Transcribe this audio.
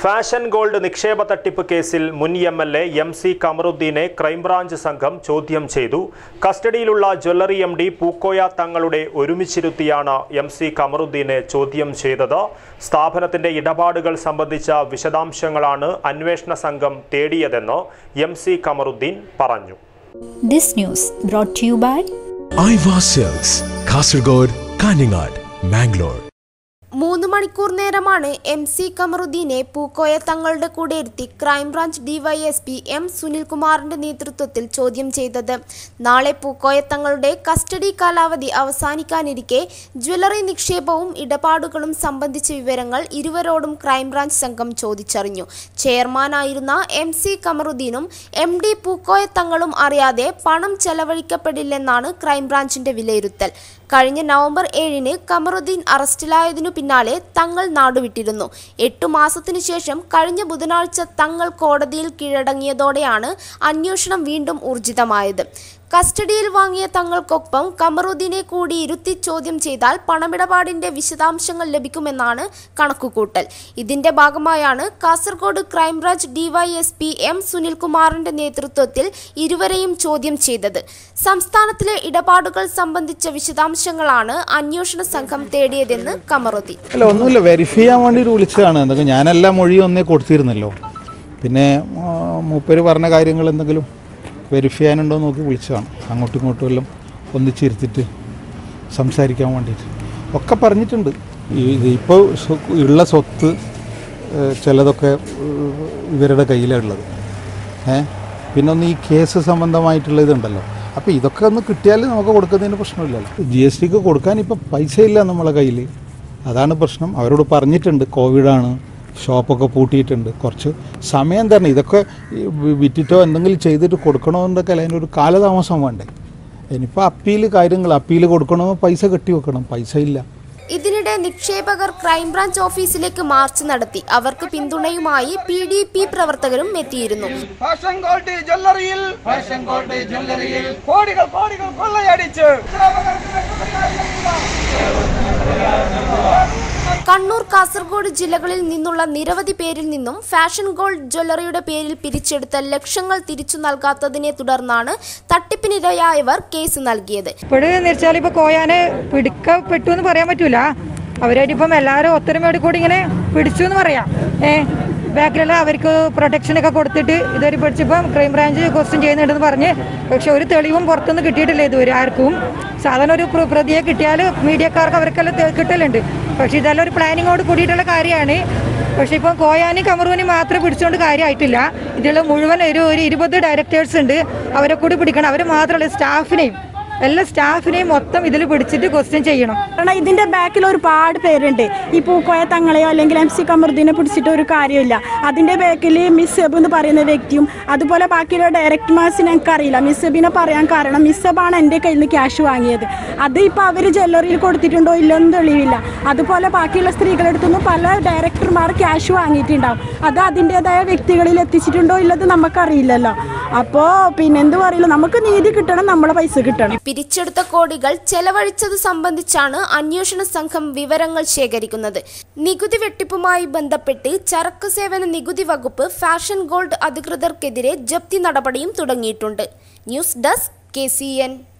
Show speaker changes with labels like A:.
A: fashion gold നിക്ഷേപ തട്ടിപ്പ് കേസിൽ മുൻ M L A M C കമറുദ്ദീനെ ക്രൈംബ്രാഞ്ച് സംഘം ചോദ്യം ചെയ്തു കസ്റ്റഡിയിലുള്ള ജ്വല്ലറി എം ഡി പൂക്കോയ തങ്ങളുടെ ഒരുമിച്ചിരുത്തിയാണ് എം സി കമറുദ്ദീനെ ചോദ്യം ചെയ്തത് സ്ഥാപനത്തിന്റെ ഇടപാടുകൾ സംബന്ധിച്ച വിശദാംശങ്ങളാണ് അന്വേഷണ സംഘം തേടിയതെന്ന് എം സി കമറുദ്ദീൻ പറഞ്ഞു
B: This news brought to you by
C: Aiwa sales Kasaragod Kanhangad Mangalore
D: മൂന്ന് മണിക്കൂർ നേരമാണ് എം സി കമറുദ്ദീനെ പൂക്കോയ തങ്ങളുടെ കൂടെ ഇരുത്തി ക്രൈംബ്രാഞ്ച് ഡിവൈഎസ്പി എം സുനിൽകുമാറിന്റെ നേതൃത്വത്തിൽ ചോദ്യം ചെയ്തത് നാളെ പൂക്കോയ തങ്ങളുടെ കസ്റ്റഡി കാലാവധി അവസാനിക്കാനിരിക്കെ ജ്വല്ലറി നിക്ഷേപവും ഇടപാടുകളും സംബന്ധിച്ച വിവരങ്ങൾ ഇരുവരോടും ക്രൈംബ്രാഞ്ച് സംഘം ചോദിച്ചറിഞ്ഞു ചെയർമാനായിരുന്ന എം സി കമറുദ്ദീനും എം ഡി പൂക്കോയ തങ്ങളും അറിയാതെ പണം ചെലവഴിക്കപ്പെടില്ലെന്നാണ് ക്രൈംബ്രാഞ്ചിന്റെ വിലയിരുത്തൽ കഴിഞ്ഞ നവംബർ ഏഴിന് കമറുദ്ദീൻ അറസ്റ്റിലായതിനു പിന്നാലെ തങ്ങൾ നാടുവിട്ടിരുന്നു എട്ടു മാസത്തിനു ശേഷം കഴിഞ്ഞ ബുധനാഴ്ച തങ്ങൾ കോടതിയിൽ കീഴടങ്ങിയതോടെയാണ് അന്വേഷണം വീണ്ടും ഊർജിതമായത് കസ്റ്റഡിയിൽ വാങ്ങിയ തങ്ങൾക്കൊപ്പം കമറുദ്ദീനെ കൂടി ഇരുത്തി ചോദ്യം ചെയ്താൽ പണമിടപാടിന്റെ വിശദാംശങ്ങൾ ലഭിക്കുമെന്നാണ് കണക്കുകൂട്ടൽ ഇതിന്റെ ഭാഗമായാണ് കാസർഗോഡ് ക്രൈംബ്രാഞ്ച് ഡിവൈഎസ്പി എം സുനിൽകുമാറിന്റെ നേതൃത്വത്തിൽ ഇരുവരെയും ചോദ്യം ചെയ്തത് സംസ്ഥാനത്തിലെ ഇടപാടുകൾ സംബന്ധിച്ച വിശദാംശങ്ങളാണ് അന്വേഷണ സംഘം തേടിയതെന്ന് കമറുദ്ദീൻ
E: അല്ല ഒന്നുമില്ല വെരിഫൈ ചെയ്യാൻ വേണ്ടിയിട്ട് വിളിച്ചതാണ് എന്തൊക്കെ ഞാനെല്ലാ മൊഴിയും ഒന്നേ കൊടുത്തിരുന്നല്ലോ പിന്നെ ആ, മൂപ്പര് പറഞ്ഞ കാര്യങ്ങൾ എന്തെങ്കിലും വെരിഫൈ ചെയ്യാനുണ്ടോ എന്ന് നോക്കി വിളിച്ചതാണ് അങ്ങോട്ടും ഇങ്ങോട്ടും എല്ലാം ഒന്നിച്ചിരുത്തിട്ട് സംസാരിക്കാൻ വേണ്ടിയിട്ട് ഒക്കെ പറഞ്ഞിട്ടുണ്ട് ഈ ഇത് ഇപ്പോൾ സ്വ- ഉള്ള സ്വത്ത് ഏഹ്, ചിലതൊക്കെ ഏഹ്, ഇവരുടെ കയ്യിലാണ് ഉള്ളത് ഏ പിന്നെ ഒന്ന് ഈ കേസ് സംബന്ധമായിട്ടുള്ള ഇതുണ്ടല്ലോ അപ്പോൾ ഇതൊക്കെ ഒന്ന് കിട്ടിയാൽ നമുക്ക് കൊടുക്കുന്നതിന് പ്രശ്നമില്ലല്ലോ ജി എസ് ടിക്ക് കൊടുക്കാൻ ഇപ്പം പൈസ ഇല്ല നമ്മളെ കയ്യിൽ അതാണ് പ്രശ്നം അവരോട് പറഞ്ഞിട്ടുണ്ട് കോവിഡാണ് ഷോപ്പൊക്കെ പൂട്ടിയിട്ടുണ്ട് കുറച്ച് സമയം തരണം ഇതൊക്കെ ഈ വി- വിറ്റിട്ടോ എന്തെങ്കിലും ചെയ്തിട്ട് കൊടുക്കണമെന്നൊക്കെ അല്ല അതിനൊരു കാലതാമസം വേണ്ടേ ഇനിയിപ്പോൾ അപ്പീൽ കാര്യങ്ങൾ അപ്പീൽ കൊടുക്കണമെങ്കിൽ പൈസ കെട്ടി വെക്കണം പൈസ ഇല്ല
D: ഇതിനിടെ നിക്ഷേപകർ ക്രൈംബ്രാഞ്ച് ഓഫീസിലേക്ക് മാർച്ച് നടത്തി അവർക്ക് പിന്തുണയുമായി പി ഡി പി പ്രവർത്തകരും എത്തിയിരുന്നു
F: ഫാഷൻ ഗോൾഡ് ജ്വല്ലറിയിൽ ഫാഷൻ ഗോൾഡ് ജ്വല്ലറിയിൽ കോടികൾ കോടികൾ കൊള്ളയടിച്ച്
D: കണ്ണൂർ കാസർഗോഡ് ജില്ലകളിൽ നിന്നുള്ള നിരവധി പേരിൽ നിന്നും ഫാഷൻ ഗോൾഡ് ജ്വല്ലറിയുടെ പേരിൽ പിരിച്ചെടുത്ത ലക്ഷങ്ങൾ തിരിച്ചു നൽകാത്തതിനെ തുടർന്നാണ് തട്ടിപ്പിനിരയായവർ കേസ് നൽകിയത്
G: ഇപ്പോഴെന്ന് വെച്ചാൽ ഇപ്പോൾ കോയാനെ പിടിക്കപ്പെട്ടു എന്ന് പറയാൻ പറ്റൂല അവരായിട്ട് ഇപ്പം എല്ലാവരും ഒത്തൊരുമയോട് കൂടി ഇങ്ങനെ പിടിച്ചു എന്ന് പറയാം ഏ ബാക്കിലുള്ള അവർക്ക് പ്രൊട്ടക്ഷൻ ഒക്കെ കൊടുത്തിട്ട് ഇതൊരു പിടിച്ചപ്പം ക്രൈംബ്രാഞ്ച് ക്വസ്റ്റ്യൻ ചെയ്യുന്നുണ്ടെന്ന് പറഞ്ഞ് പക്ഷെ ഒരു തെളിവും പുറത്തുനിന്ന് കിട്ടിയിട്ടില്ല ഇതുവരെ ആർക്കും സാധാരണ ഒരു പ്ര- പ്രതിയെ കിട്ടിയാൽ മീഡിയക്കാർക്ക് അവർക്കെല്ലാം തെ- കിട്ടലുണ്ട് പക്ഷെ ഇതെല്ലാം ഒരു പ്ലാനിങ്ങോട് കൂടിയിട്ടുള്ള കാര്യമാണ് പക്ഷെ ഇപ്പം കോയാനും കമറൂനും മാത്രം പിടിച്ചുകൊണ്ട് കാര്യമായിട്ടില്ല ഇതിലുള്ള മുഴുവൻ ഒരു ഒരു ഇരുപത് ഡയറക്ടേഴ്സ് ഉണ്ട് അവരെ കൂടി പിടിക്കണം അവർ മാത്രമല്ല സ്റ്റാഫിനെയും എല്ലാ സ്റ്റാഫിനെയും മൊത്തം ഇതിൽ പിടിച്ചിട്ട് ക്വസ്റ്റ്യൻ ചെയ്യണം
H: കാരണം ഇതിന്റെ ബാക്കിൽ ഒരുപാട് പേരുണ്ട് ഈ പൂക്കോയ തങ്ങളെയോ അല്ലെങ്കിൽ എം സി കമറുദ്ദീനെ പിടിച്ചിട്ട് ഒരു കാര്യമില്ല അതിന്റെ ബാക്കിൽ മിസ് സെബ് എന്ന് പറയുന്ന വ്യക്തിയും അതുപോലെ ബാക്കിയുള്ള ഡയറക്ടർമാർസിനെ എനിക്കറിയില്ല മിസ് സെബിനെ പറയാൻ കാരണം മിസ് സെബാണ് എൻ്റെ കയ്യിൽ നിന്ന് ക്യാഷ് വാങ്ങിയത് അത് ഇപ്പോൾ അവർ ജ്വല്ലറിയിൽ കൊടുത്തിട്ടുണ്ടോ ഇല്ലോ എന്ന് തെളിവില്ല അതുപോലെ ബാക്കിയുള്ള സ്ത്രീകളെടുത്തു നിന്ന് പല ഡയറക്ടർമാർ ക്യാഷ് വാങ്ങിയിട്ടുണ്ടാവും അത് അതിൻ്റെതായ വ്യക്തികളിൽ എത്തിച്ചിട്ടുണ്ടോ ഇല്ലത് നമുക്കറിയില്ലല്ലോ അപ്പോൾ പിന്നെന്ത് പറയില്ല നമുക്ക് നീതി കിട്ടണം നമ്മളെ പൈസ കിട്ടണം
D: പിരിച്ചെടുത്ത കോടികൾ ചെലവഴിച്ചത് സംബന്ധിച്ചാണ് അന്വേഷണ സംഘം വിവരങ്ങൾ ശേഖരിക്കുന്നത് നികുതി വെട്ടിപ്പുമായി ബന്ധപ്പെട്ട് ചരക്ക് സേവന നികുതി വകുപ്പ് ഫാഷൻ ഗോൾഡ് അധികൃതർക്കെതിരെ ജപ്തി നടപടിയും തുടങ്ങിയിട്ടുണ്ട് ന്യൂസ് ഡെസ്ക് കെ